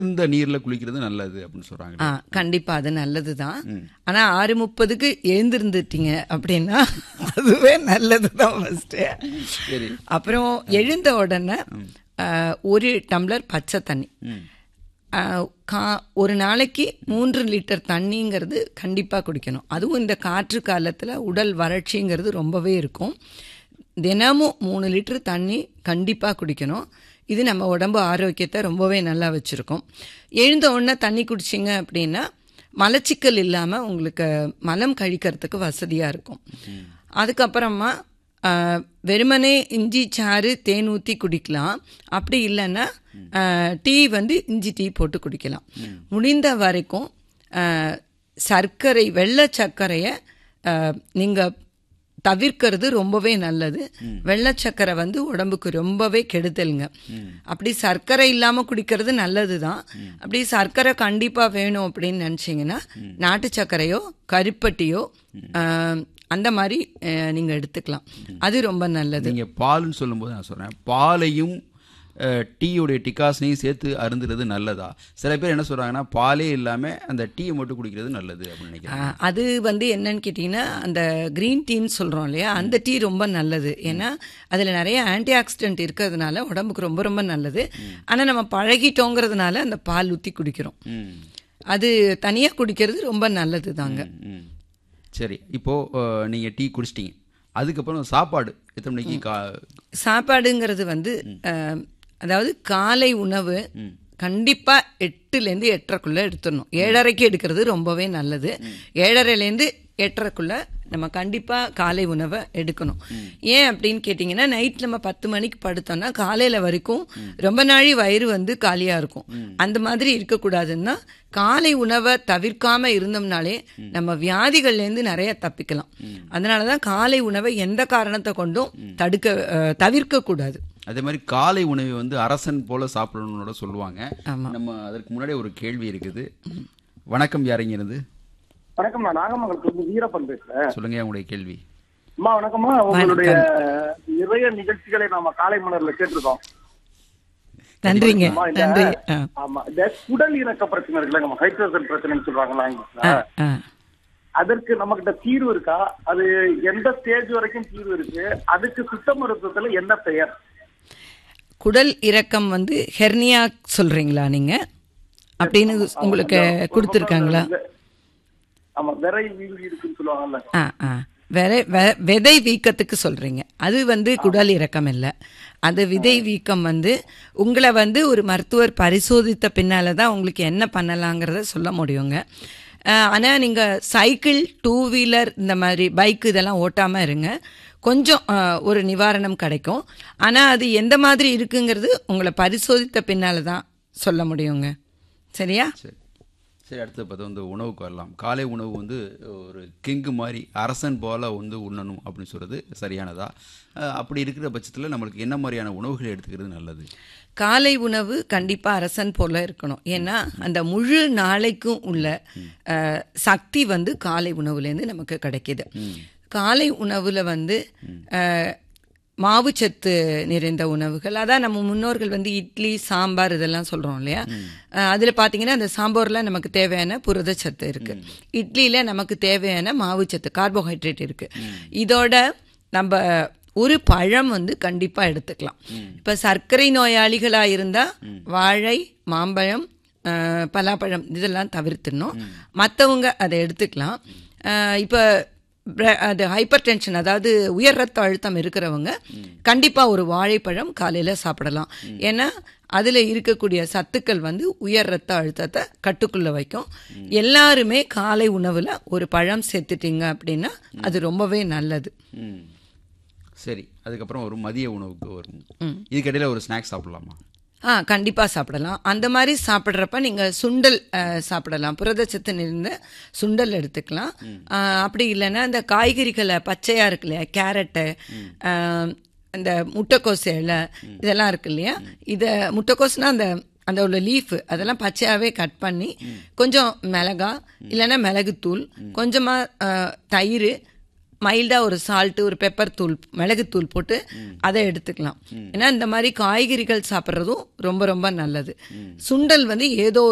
இந்த நீர்ல குளிக்கிறது நல்லது அப்படின்னு சொல்றாங்க ஆ கண்டிப்பா அது நல்லது தான் ஆனா ஆறு முப்பதுக்கு எழுந்திருந்துட்டீங்க அப்படின்னா அதுவே நல்லது தான் ஃபர்ஸ்ட்டு சரி அப்புறம் எழுந்த உடனே ஆ, ஒரு டம்ளர் பச்சை தண்ணி ஆ, கா ஒரு நாளைக்கு மூன்று லிட்டர் தண்ணிங்கிறது கண்டிப்பாக குடிக்கணும் அதுவும் இந்த காற்று காலத்தில் உடல் வறட்சிங்கிறது ரொம்பவே இருக்கும் தினமும் மூணு லிட்டர் தண்ணி கண்டிப்பாக குடிக்கணும் இது நம்ம உடம்பு ஆரோக்கியத்தை ரொம்பவே நல்லா வச்சுருக்கோம் எழுந்த உடனே தண்ணி குடிச்சிங்க அப்படின்னா மலச்சிக்கல் இல்லாமல் உங்களுக்கு மலம் கழிக்கிறதுக்கு வசதியாக இருக்கும் அதுக்கப்புறமா ஆஹ், வெறுமனே இஞ்சி சாறு தேன் ஊற்றி குடிக்கலாம் அப்படி இல்லைன்னா ஆஹ், டீ வந்து இஞ்சி டீ போட்டு குடிக்கலாம் முடிந்த வரைக்கும் ஆஹ், சர்க்கரை வெள்ளை சர்க்கரையை நீங்கள் தவிர்க்கிறது ரொம்பவே நல்லது வெள்ளை சர்க்கரை வந்து உடம்புக்கு ரொம்பவே கெடுதலுங்க அப்படி சர்க்கரை இல்லாமல் குடிக்கிறது நல்லது தான் அப்படி சர்க்கரை கண்டிப்பாக வேணும் அப்படின்னு நினச்சிங்கன்னா நாட்டு சர்க்கரையோ கருப்பட்டியோ ஆஹ், அந்த மாதிரி ஆஹ், நீங்க எடுத்துக்கலாம் அது ரொம்ப நல்லது நீங்க பால்னு சொல்லும்போது நான் சொல்றேன் பாலையும் அஹ், டீயோடைய டிகாசனையும் சேர்த்து அருந்துறது நல்லதா சில பேர் என்ன சொல்றாங்கன்னா பாலே இல்லாம அந்த டீயை மட்டும் குடிக்கிறது நல்லது அப்படின்னு நினைக்கிறேன் ஆஹ், அது வந்து என்னன்னு கேட்டிங்கன்னா அந்த க்ரீன் டீன்னு சொல்கிறோம் இல்லையா அந்த டீ ரொம்ப நல்லது ஏன்னா அதில் நிறைய ஆன்டி ஆக்சிடென்ட் இருக்கிறதுனால உடம்புக்கு ரொம்ப ரொம்ப நல்லது ஆனால் நம்ம பழகிட்டோங்கிறதுனால அந்த பால் ஊற்றி குடிக்கிறோம் ம். அது தனியாக குடிக்கிறது ரொம்ப நல்லது தாங்க ம். சரி இப்போ அஹ், நீங்க டீ குடிச்சிட்டீங்க அதுக்கப்புறம் சாப்பாடு எத்தனை மணிக்கு கா சாப்பாடுங்கிறது வந்து அஹ், அதாவது காலை உணவு கண்டிப்பா எட்டுலேருந்து எட்டரைக்குள்ள எடுத்துடணும் ஏழரைக்கு எடுக்கிறது ரொம்பவே நல்லது ஏழரைலேருந்து எட்டரைக்குள்ள நம்ம கண்டிப்பா காலை உணவை எடுக்கணும் ஏன் அப்படின்னு கேட்டிங்கன்னா நைட் நம்ம பத்து மணிக்கு படுத்தோம்னா காலையில வரைக்கும் ரொம்ப நாழி வயிறு வந்து காலியா இருக்கும் அந்த மாதிரி இருக்கக்கூடாதுன்னா காலை உணவை தவிர்க்காம இருந்தோம்னாலே நம்ம வியாதிகள்லேருந்து நிறைய தப்பிக்கலாம் அதனால தான் காலை உணவை எந்த காரணத்தை கொண்டும் தடுக்க அஹ், தவிர்க்க கூடாது அதே மாதிரி காலை உணவை வந்து அரசன் போல சாப்பிடணும்னு சொல்லுவாங்க ஆமா. நம்ம அதற்கு முன்னாடி ஒரு கேள்வி இருக்குது வணக்கம் யாருங்க இருந்து வணக்கம் நான் நாகமங்கலத்துல இருந்து வீரப்பன் பேசுறேன் சொல்லுங்க உங்களுடைய கேள்வி அம்மா வணக்கம்மா உங்களுடைய நிறைய நிகழ்ச்சிகளை நாம காலை மலர்ல கேட்டிருக்கோம் நன்றிங்க அம்மா, இந்த- நன்றி ஆ, ஆமா இந்த குடல் இறக்க பிரச்சனை இருக்குல்ல நம்ம ஹைட்ரோஜன் பிரச்சனைன்னு சொல்றாங்களா ஆங்கிலத்துல ஆ, ஆ. அதற்கு நம்ம கிட்ட தீர்வு இருக்கா அது எந்த ஸ்டேஜ் வரைக்கும் தீர்வு இருக்கு அதுக்கு சித்த மருத்துவத்துல என்ன பெயர் குடல் இறக்கம் வந்து ஹெர்னியா சொல்றீங்களா நீங்க அப்படின்னு உங்களுக்கு கொடுத்துருக்காங்களா ஆமா விரை வீங்கி இருக்குன்னு சொல்லுவாங்கல்ல ஆ ஆ வெதை வெ- விதை வீக்கத்துக்கு சொல்றீங்க அது வந்து குடல் இறக்கம் இல்லை அது விதை வீக்கம் வந்து உங்களை வந்து ஒரு மருத்துவர் பரிசோதித்த பின்னால தான் உங்களுக்கு என்ன பண்ணலாங்கிறத சொல்ல முடியுங்க அஹ், ஆனா நீங்க சைக்கிள் டூ வீலர் இந்த மாதிரி பைக் இதெல்லாம் ஓட்டாம இருங்க கொஞ்சம் அஹ், ஒரு நிவாரணம் கிடைக்கும் ஆனா அது எந்த மாதிரி இருக்குங்கிறது உங்களை பரிசோதித்த பின்னால தான் சொல்ல முடியுங்க சரியா சரி சரி அடுத்து பார்த்தா வந்து உணவுக்கு வரலாம் காலை உணவு வந்து ஒரு கிங்கு மாதிரி அரசன் போல வந்து உண்ணணும் அப்படின்னு சொல்றது சரியானதா அஹ் அப்படி இருக்கிற பட்சத்தில் நம்மளுக்கு என்ன மாதிரியான உணவுகளை எடுத்துக்கிறது நல்லது காலை உணவு கண்டிப்பா அரசன் போல இருக்கணும் ஏன்னா அந்த முழு நாளைக்கும் உள்ள அஹ், சக்தி வந்து காலை உணவுலேருந்து நமக்கு கிடைக்கிது காலை உணவுல வந்து அஹ், மாவுச்சத்து நிறைந்த உணவுகள் அதான் நம்ம முன்னோர்கள் வந்து இட்லி சாம்பார் இதெல்லாம் சொல்றோம் இல்லையா அஹ், அதுல பாத்தீங்கன்னா அந்த சாம்பார்ல நமக்கு தேவையான புரதச்சத்து இருக்கு இட்லியில நமக்கு தேவையான மாவுச்சத்து கார்போஹைட்ரேட் இருக்கு இதோட நம்ம ஒரு பழம் வந்து கண்டிப்பா எடுத்துக்கலாம் இப்ப சர்க்கரை நோயாளிகளா இருந்தா வாழை மாம்பழம் அஹ், பலாப்பழம் இதெல்லாம் தவிர்த்துடணும் மற்றவங்க அதை எடுத்துக்கலாம் அஹ், இப்ப பிர- அது ஹைப்பர் டென்ஷன் அதாவது உயர் ரத்த அழுத்தம் இருக்கிறவங்க கண்டிப்பா ஒரு வாழைப்பழம் காலையில சாப்பிடலாம் ஏன்னா அதுல இருக்கக்கூடிய சத்துக்கள் வந்து உயர் ரத்த அழுத்தத்தை கட்டுக்குள்ள வைக்கும் எல்லாருமே காலை உணவுல ஒரு பழம் சேர்த்துட்டீங்க அப்படின்னா அது ரொம்பவே நல்லது ம் சரி அதுக்கப்புறம் ஒரு மதிய உணவுக்கு வரும் இதுக்கிடையில ஒரு ஸ்நாக்ஸ் சாப்பிடலாமா ஆ கண்டிப்பா சாப்பிடலாம் அந்த மாதிரி சாப்பிட்றப்ப நீங்க சுண்டல் அஹ், சாப்பிடலாம் புரதச்சத்து நிறைந்த சுண்டல் எடுத்துக்கலாம் ஆ, அப்படி இல்லைன்னா இந்த காய்கறிகளை பச்சையா இருக்கு இல்லையா கேரட்டு இந்த முட்டைக்கோஸ் இலை இதெல்லாம் இருக்கு இல்லையா இதை முட்டைக்கோஸ்னா அந்த அந்த உள்ள லீஃப் அதெல்லாம் பச்சையாவே கட் பண்ணி கொஞ்சம் மிளகா இல்லைன்னா மிளகுத்தூள் கொஞ்சமா அஹ், தயிர் மைல்டா ஒரு சால்ட்டு ஒரு பெப்பர் தூள் மிளகுத்தூள் போட்டு அதை எடுத்துக்கலாம் ஏன்னா இந்த மாதிரி காய்கறிகள் சாப்பிட்றதும் ரொம்ப ரொம்ப நல்லது சுண்டல் வந்து ஏதோ